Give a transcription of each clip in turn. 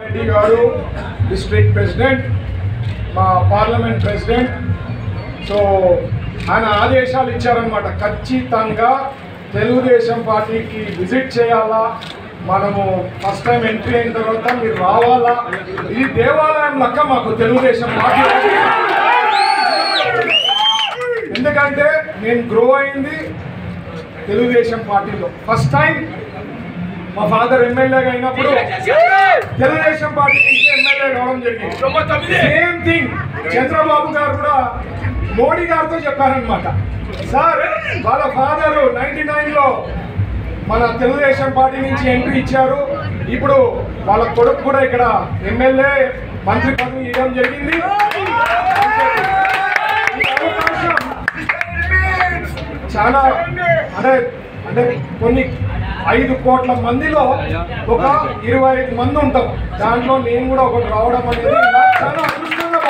రెడ్డి గారు district president మా parliament president so ఆయన ఆదేశాలు ఇచ్చారనమాట ఖచ్చితంగా తెలుగుదేశం పార్టీకి విజిట్ చేయాలా మనము ఫస్ట్ టైం ఎంట్రీ అయిన తర్వాత మీరు రావాలా ఇది దేవాలయం లెక్క మాకు తెలుగుదేశం పార్టీ ఎందుకంటే నేను గ్రో అయింది తెలుగుదేశం పార్టీలో ఫస్ట్ టైం మా ఫాదర్ ఎమ్మెల్యేగా అయినప్పుడు తెలుగుదేశం పార్టీ నుంచి ఎమ్మెల్యే కావడం జరిగింది సేమ్ థింగ్ చంద్రబాబు గారు కూడా మోడీ గారితో చెప్పారనమాట సార్ వాళ్ళ ఫాదర్ నైన్టీ లో మన తెలుగుదేశం పార్టీ నుంచి ఎంట్రీ ఇచ్చారు ఇప్పుడు వాళ్ళ కొడుకు కూడా ఇక్కడ ఎమ్మెల్యే మంత్రి పదవి ఇవ్వడం జరిగింది ఈ అవకాశం చాలా అంటే అంటే కొన్ని ఐదు కోట్ల మందిలో ఒక ఇరవై ఐదు మంది ఉంటాం దాంట్లో నేను కూడా ఒకటి రావడం అనేది నాకు చాలా అదృష్టంగా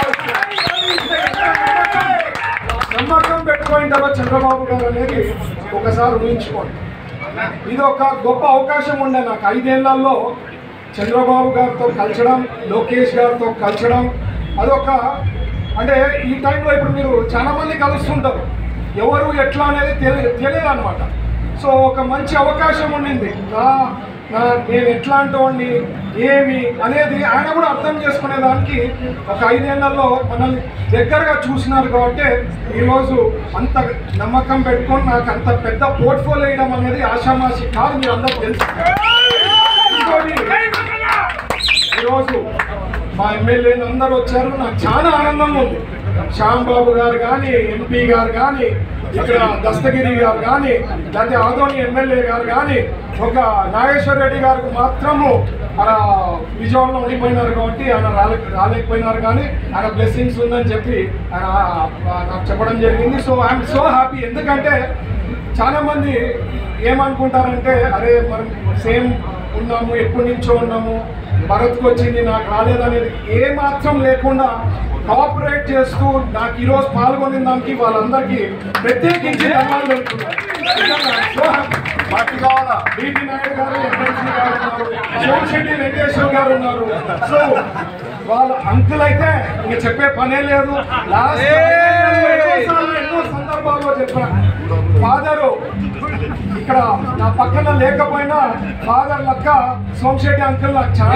భావిస్తున్నాను నమ్మకం పెట్టుకోయిన తర్వాత చంద్రబాబు గారు అనేది ఒకసారి ఊహించుకోండి ఇది ఒక గొప్ప అవకాశం ఉండే నాకు ఐదేళ్లలో చంద్రబాబు గారితో కలచడం లోకేష్ గారితో కలచడం అదొక అంటే ఈ టైంలో ఇప్పుడు మీరు చాలా మంది కలుస్తుంటారు ఎవరు ఎట్లా అనేది తెలియ తెలియదు అనమాట సో ఒక మంచి అవకాశం ఉండింది నా నా నేను ఎట్లాంటి వాడిని ఏమి అనేది ఆయన కూడా అర్థం చేసుకునే దానికి ఒక ఐదేళ్లలో మనల్ని దగ్గరగా చూసినారు కాబట్టి ఈరోజు అంత నమ్మకం పెట్టుకొని నాకు అంత పెద్ద పోర్ట్ఫోలియో వేయడం అనేది ఆషామాషి కాదు మీరు అందరూ తెలుసు ఇంకోటి ఈరోజు మా ఎమ్మెల్యేలు అందరూ వచ్చారు నాకు చాలా ఆనందంగా ఉంది శ్యామ్ బాబు గారు కానీ ఎంపీ గారు కానీ ఇక్కడ దస్తగిరి గారు కానీ లేకపోతే ఆదోని ఎమ్మెల్యే గారు కానీ ఒక నాగేశ్వర రెడ్డి గారికి మాత్రము ఆయన విజయవాడలో ఉండిపోయినారు కాబట్టి ఆయన రాలే రాలేకపోయినారు కానీ ఆయన బ్లెస్సింగ్స్ ఉందని చెప్పి ఆయన ఆ, నాకు చెప్పడం జరిగింది సో ఐఎమ్ సో హ్యాపీ ఎందుకంటే చాలా మంది ఏమనుకుంటారంటే అరే మనం సేమ్ ఉన్నాము ఎప్పటి నుంచో ఉన్నాము భరత్కి వచ్చింది నాకు రాలేదనేది ఏ మాత్రం లేకుండా కోఆపరేట్ చేస్తూ నాకు ఈరోజు పాల్గొనిన దానికి వాళ్ళందరికీ ప్రత్యేకించి ధన్యవాదాలు తెలుపుతున్నాను. నిజంగా so happy. బీటీ నాయుడు గారు ఎమ్మెల్సీ గారు ఉన్నారు సోమశెట్టి వెంకటేశ్వర గారు ఉన్నారు సో వాళ్ళ అంకుల్ అయితే ఇంక చెప్పే పనే లేదు లాస్ట్ ఎన్నోసార్లు ఎన్నో సందర్భాల్లో చెప్పాను ఫాదరు ఇక్కడ నా పక్కన లేకపోయినా ఫాదర్ లక్క సోమశెట్టి అంకుల్ నాకు చాలా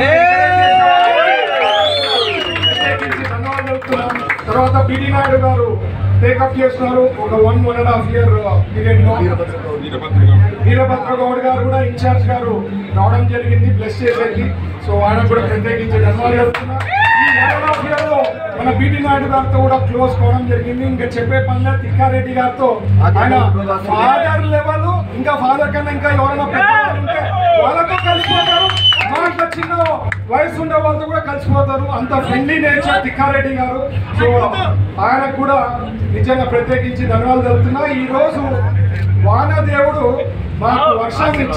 ప్రత్యేకించి ధన్యవాదాలు తెలుపుతున్నాను. తర్వాత బిడి నాయుడు గారు టేకప్ చేస్తున్నారు ఒక one one and half year period లో వీరభద్ర గౌడ్ గారు కూడా ఇన్ఛార్జ్ గారు రావడం జరిగింది బ్లెస్ చేసేది సో ఆయన కూడా ప్రత్యేకించి ధన్యవాదాలు చెప్తున్నా. ఈ one and half year లో మన బీటీ నాయుడు గారితో కూడా క్లోజ్ కావడం జరిగింది ఇంకా చెప్పే పనిలో తిక్కారెడ్డి గారితో ఆయన ఫాదర్ లెవెల్ ఇంకా ఫాదర్ కన్నా ఇంకా ఎవరైనా పెద్దవాళ్ళు ఉంటే వాళ్ళతో కలిసిపోతారు మాకు చిన్న వయసు ఉండే వాళ్ళతో కూడా కలిసిపోతారు అంత ఫ్రెండ్లీ నేచర్ తిక్కారెడ్డి గారు సో ఆయనకు కూడా నిజంగా ప్రత్యేకించి ధన్యవాదాలు తెలుపుతున్నా ఈ రోజు వానదేవుడు మాకు వర్షం ఇచ్చి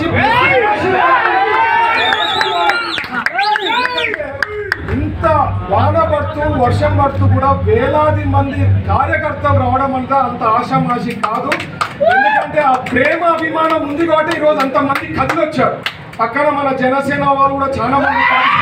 ఇంత వాన పడుతూ వర్షం పడుతూ కూడా వేలాది మంది కార్యకర్తలు రావడం అంతా అంత ఆశామాషి కాదు ఎందుకంటే ఆ ప్రేమ అభిమానం ఉంది కాబట్టి ఈరోజు అంత మంది కదిలి వచ్చారు పక్కన మన జనసేన వాళ్ళు కూడా చాలా మంది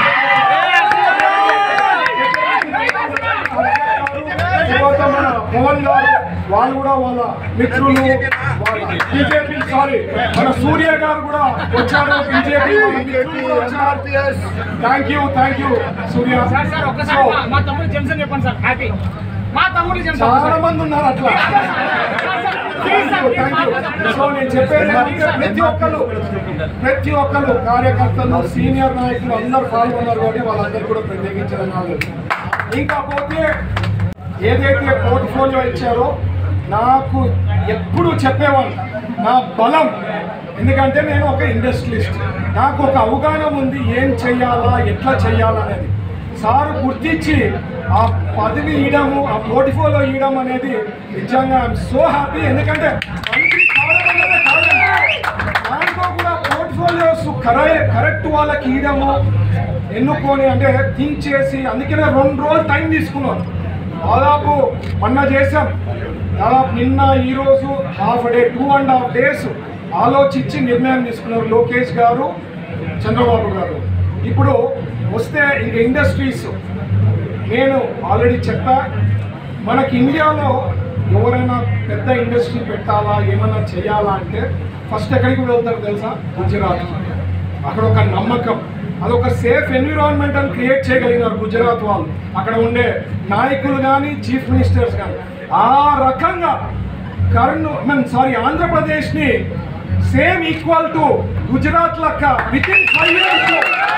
తర్వాత మన పవన్ గారు వాళ్ళు కూడా వాళ్ళ మిత్రులు వాళ్ళ బీజేపీ సారీ మన సూర్య గారు కూడా వచ్చారు BJP thank you thank you Surya sir sir ఒక్కసారి మా- మా తమ్ముడు జెమ్సన్ చెప్పండి సార్ హ్యాపీ మా తమ్ముడు జెమ్సన్ చాలా మంది ఉన్నారు అట్లా థ్యాంక్ యూ సో నేను చెప్పేది ఏంటంటే ప్రతి ఒక్కరు ప్రతి ఒక్కరు కార్యకర్తలు సీనియర్ నాయకులు అందరూ పాల్గొన్నారు కాబట్టి వాళ్ళందరూ కూడా ప్రత్యేకించడం నాకు ఇంకా పోతే ఏదైతే పోర్ట్ఫోలియో ఇచ్చారో నాకు ఎప్పుడు చెప్పేవాళ్ళు నా బలం ఎందుకంటే నేను ఒక ఇండస్ట్రియలిస్ట్ నాకు ఒక అవగాహన ఉంది ఏం చెయ్యాలా ఎట్లా చెయ్యాలనేది సార్ గుర్తించి ఆ పదవి ఇవ్వడము ఆ పోర్ట్ఫోలియో ఇవ్వడం అనేది నిజంగా ఐఎమ్ సో హ్యాపీ ఎందుకంటే మంత్రి కావడం అనేది కాదండి. దాంట్లో కూడా పోర్ట్ఫోలియోస్ కరెక్ట్ కరెక్ట్ వాళ్ళకి ఇవ్వడము ఎన్నుకొని అంటే థింక్ చేసి అందుకనే రెండు రోజులు టైం తీసుకున్నాను దాదాపు మొన్న చేశాం దాదాపు నిన్న ఈరోజు half day two and half days ఆలోచించి నిర్ణయం తీసుకున్నారు లోకేష్ గారు చంద్రబాబు గారు ఇప్పుడు వస్తే ఇంక ఇండస్ట్రీస్ నేను ఆల్రెడీ చెప్పా మనకి ఇండియాలో ఎవరైనా పెద్ద ఇండస్ట్రీ పెట్టాలా ఏమైనా చేయాలా అంటే ఫస్ట్ ఎక్కడికి వెళ్తారు తెలుసా గుజరాత్ అక్కడ ఒక నమ్మకం అదొక సేఫ్ ఎన్విరాన్మెంట్ అని క్రియేట్ చేయగలిగినారు గుజరాత్ వాళ్ళు అక్కడ ఉండే నాయకులు కానీ చీఫ్ మినిస్టర్స్ కానీ ఆ రకంగా కర్నూ మీన్ సారీ ఆంధ్రప్రదేశ్ని సేమ్ ఈక్వల్ టు గుజరాత్ లెక్క విత్ ఇన్ ఫైవ్ ఇయర్స్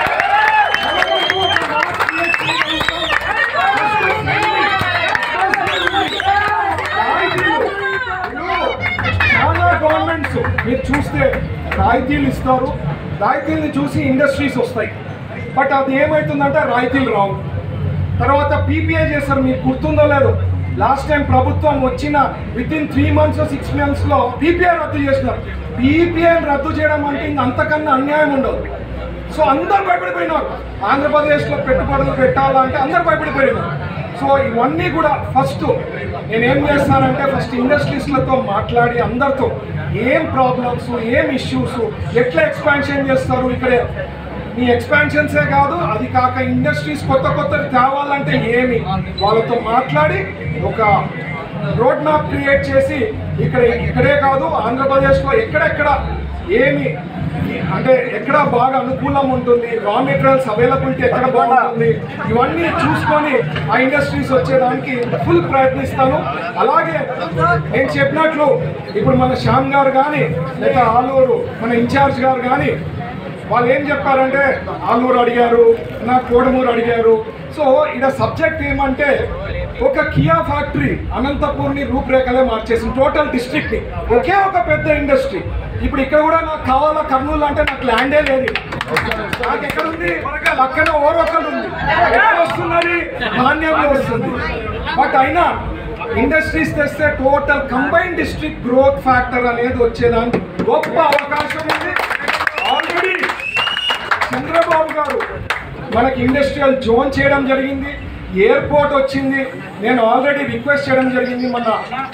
చాలా గవర్నమెంట్స్ మీరు చూస్తే రాయితీలు ఇస్తారు రాయితీల్ని చూసి ఇండస్ట్రీస్ వస్తాయి బట్ అది ఏమవుతుందంటే రాయితీలు రావు తర్వాత పీపీఐ చేస్తారు మీకు గుర్తుందో లేదో లాస్ట్ టైం ప్రభుత్వం వచ్చిన within three months six మంత్స్లో పీపీఐ రద్దు చేసినారు పీపీఐ రద్దు చేయడం అంటే ఇంక అంతకన్నా అన్యాయం ఉండదు సో అందరు భయపడిపోయినారు ఆంధ్రప్రదేశ్లో పెట్టుబడులు పెట్టాలంటే అందరు భయపడిపోయినారు సో ఇవన్నీ కూడా ఫస్ట్ నేనేం చేస్తానంటే ఫస్ట్ ఇండస్ట్రీస్లతో మాట్లాడి అందరితో ఏం ప్రాబ్లమ్స్ ఏం ఇష్యూస్ ఎట్లా ఎక్స్పాన్షన్ చేస్తారు ఇక్కడ మీ ఎక్స్పాన్షన్సే కాదు అది కాక ఇండస్ట్రీస్ కొత్త కొత్తవి తేవాలంటే ఏమి వాళ్ళతో మాట్లాడి ఒక రోడ్ మ్యాప్ క్రియేట్ చేసి ఇక్కడ ఇక్కడే కాదు ఆంధ్రప్రదేశ్లో ఎక్కడెక్కడ ఏమి అంటే ఎక్కడ బాగా అనుకూలం ఉంటుంది రా మెటీరియల్స్ అవైలబిలిటీ ఎక్కడ బాగుంటుంది ఇవన్నీ చూసుకొని ఆ ఇండస్ట్రీస్ వచ్చేదానికి ఫుల్ ప్రయత్నిస్తాను అలాగే నేను చెప్పినట్లు ఇప్పుడు మన శ్యామ్ గారు కానీ లేదా ఆలూరు మన ఇన్ఛార్జ్ గారు కానీ వాళ్ళు ఏం చెప్పారంటే ఆలూరు అడిగారు నా కోడమూరు అడిగారు సో ఇక్కడ సబ్జెక్ట్ ఏమంటే ఒక కియా ఫ్యాక్టరీ అనంతపూర్ని రూపురేఖలే మార్చేసింది టోటల్ డిస్ట్రిక్ట్ ని ఒకే ఒక పెద్ద ఇండస్ట్రీ ఇప్పుడు ఇక్కడ కూడా నాకు కావాలా కర్నూలు అంటే నాకు ల్యాండే లేదు నాకు ఎక్కడ ఉంది పక్కన ఓరొకలు ఉంది ఎక్కడ వస్తున్నది ధాన్యంలో వస్తుంది బట్ అయినా ఇండస్ట్రీస్ తెస్తే total combine district growth factor అనేది వచ్చేదానికి గొప్ప అవకాశం ఉంది ఆల్రెడీ చంద్రబాబు గారు మనకి ఇండస్ట్రియల్ జోన్ చేయడం జరిగింది ఎయిర్పోర్ట్ వచ్చింది నేను ఆల్రెడీ రిక్వెస్ట్ చేయడం జరిగింది మన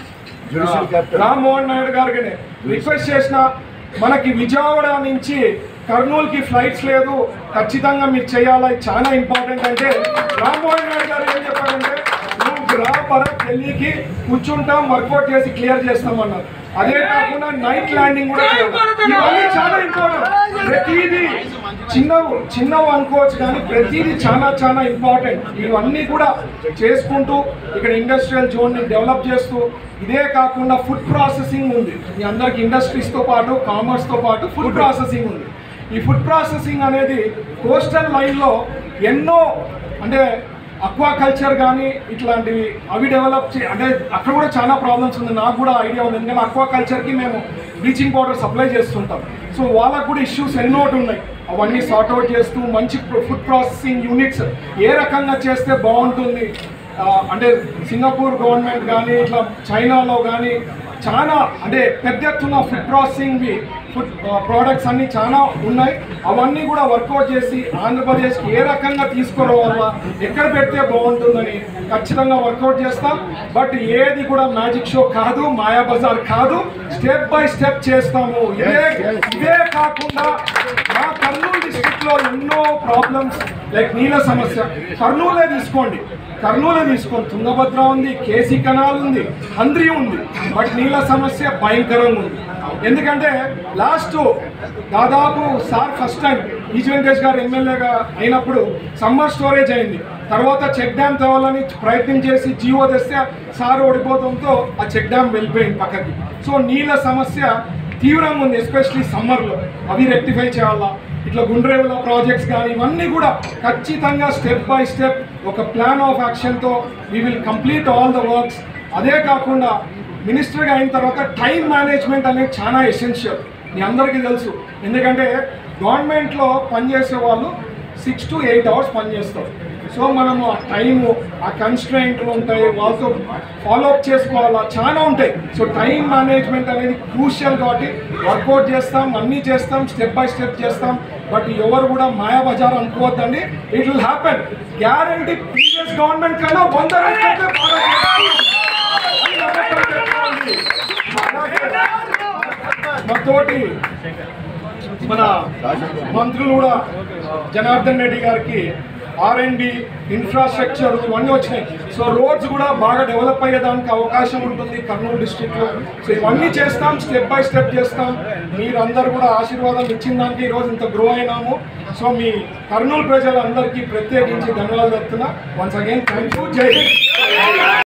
రామ్మోహన్ నాయుడు గారికి రిక్వెస్ట్ చేసిన మనకి విజయవాడ నుంచి కర్నూలుకి ఫ్లైట్స్ లేదు ఖచ్చితంగా మీరు చేయాలి ఇది చాలా ఇంపార్టెంట్ అంటే రామ్మోహన్ నాయుడు గారు ఏం చెప్పారంటే నువ్వు రా భరత్ ఢిల్లీకి కూర్చుంటాం వర్కౌట్ చేసి క్లియర్ చేస్తామన్నారు అదే కాకుండా నైట్ ల్యాండింగ్ కూడా చేయాలి ఇవన్నీ చాలా ఇంపార్టెంట్ ప్రతిదీ చిన్న చిన్నవి అనుకోవచ్చు కానీ ప్రతిదీ చాలా చాలా ఇంపార్టెంట్ ఇవన్నీ కూడా చేసుకుంటూ ఇక్కడ ఇండస్ట్రియల్ జోన్ని డెవలప్ చేస్తూ ఇదే కాకుండా ఫుడ్ ప్రాసెసింగ్ ఉంది మీ అందరికి ఇండస్ట్రీస్తో పాటు కామర్స్తో పాటు ఫుడ్ ప్రాసెసింగ్ ఉంది ఈ ఫుడ్ ప్రాసెసింగ్ అనేది కోస్టల్ లైన్లో ఎన్నో అంటే అక్వాకల్చర్ కానీ ఇట్లాంటివి అవి డెవలప్ చే అంటే అక్కడ కూడా చాలా ప్రాబ్లమ్స్ ఉంది నాకు కూడా ఐడియా ఉంది ఎందుకంటే అక్వాకల్చర్కి మేము బ్లీచింగ్ పౌడర్ సప్లై చేస్తుంటాం సో వాళ్ళకు కూడా ఇష్యూస్ ఎన్నో ఉన్నాయి అవన్నీ సార్ట్అవుట్ చేస్తూ మంచి ఫుడ్ ప్రాసెసింగ్ యూనిట్స్ ఏ రకంగా చేస్తే బాగుంటుంది ఆ, అంటే సింగపూర్ గవర్నమెంట్ కానీ ఇట్లా చైనాలో కానీ చాలా అంటే పెద్ద ఎత్తున ఫుడ్ ప్రాసెసింగ్వి ఫుడ్ ప్రోడక్ట్స్ అన్నీ చాలా ఉన్నాయి అవన్నీ కూడా వర్కౌట్ చేసి ఆంధ్రప్రదేశ్కి ఏ రకంగా తీసుకురావాలా ఎక్కడ పెడితే బాగుంటుందని ఖచ్చితంగా వర్కౌట్ చేస్తాం బట్ ఏది కూడా మ్యాజిక్ షో కాదు మాయా బజార్ కాదు స్టెప్ బై స్టెప్ చేస్తాము ఇదే ఇదే కాకుండా మా కర్నూలు డిస్ట్రిక్ట్ లో ఎన్నో ప్రాబ్లమ్స్ లైక్ నీళ్ళ సమస్య కర్నూలే తీసుకోండి కర్నూలే తీసుకోండి తుంగభద్ర ఉంది కేసీ కెనాల్ ఉంది హంద్రి ఉంది బట్ నీళ్ళ సమస్య భయంకరంగా ఉంది ఎందుకంటే లాస్ట్ దాదాపు sir first time is Venkatesh గారు ఎమ్మెల్యేగా అయినప్పుడు సమ్మర్ స్టోరేజ్ అయింది తర్వాత చెక్ డ్యామ్ తేవాలని ప్రయత్నం చేసి జీవో తెస్తే సార్ ఓడిపోవడంతో ఆ చెక్ డ్యామ్ వెళ్ళిపోయింది పక్కకి సో నీళ్ళ సమస్య తీవ్రంగా ఉంది ఎస్పెషలీ సమ్మర్లో అవి రెక్టిఫై చేయాలా ఇట్లా గుండ్రేవుల ప్రాజెక్ట్స్ కానీ ఇవన్నీ కూడా ఖచ్చితంగా స్టెప్ బై స్టెప్ ఒక ప్లాన్ ఆఫ్ యాక్షన్తో we will complete all the works అదే కాకుండా మినిస్టర్గా అయిన తర్వాత టైం మేనేజ్మెంట్ అనేది చాలా ఎసెన్షియల్ మీ అందరికీ తెలుసు ఎందుకంటే గవర్నమెంట్లో పనిచేసే వాళ్ళు సిక్స్ టు ఎయిట్ అవర్స్ పనిచేస్తారు సో మనము ఆ టైము ఆ కన్స్ట్రెంట్లు ఉంటాయి వాళ్ళతో ఫాలో అప్ చేసుకోవాలా చాలా ఉంటాయి సో టైం మేనేజ్మెంట్ అనేది క్రూషియల్ కాబట్టి వర్కౌట్ చేస్తాం అన్నీ చేస్తాం స్టెప్ బై స్టెప్ చేస్తాం బట్ ఎవరు కూడా మాయా బజార్ అనుకోవద్దండి it will happen guarantee previous government కన్నా వంద రెట్లు బాగా చేస్తాం. అని నమ్మకం పెట్టుకోండి. అలాగే మాతోటి మన మంత్రులు కూడా జనార్దన్ రెడ్డి గారికి ఆర్ అండ్ డి ఇన్ఫ్రాస్ట్రక్చర్ ఇవన్నీ వచ్చినాయి సో రోడ్స్ కూడా బాగా డెవలప్ అయ్యేదానికి అవకాశం ఉంటుంది కర్నూలు డిస్టిక్లో సో ఇవన్నీ చేస్తాం స్టెప్ బై స్టెప్ చేస్తాం మీరందరూ కూడా ఆశీర్వాదం ఇచ్చిన దానికి ఈరోజు ఇంత గ్రో అయినాము సో మీ కర్నూలు ప్రజలందరికీ ప్రత్యేకించి ధన్యవాదాలు చెప్తున్నా వన్స్ అగైన్ థ్యాంక్ యూ జై హింద్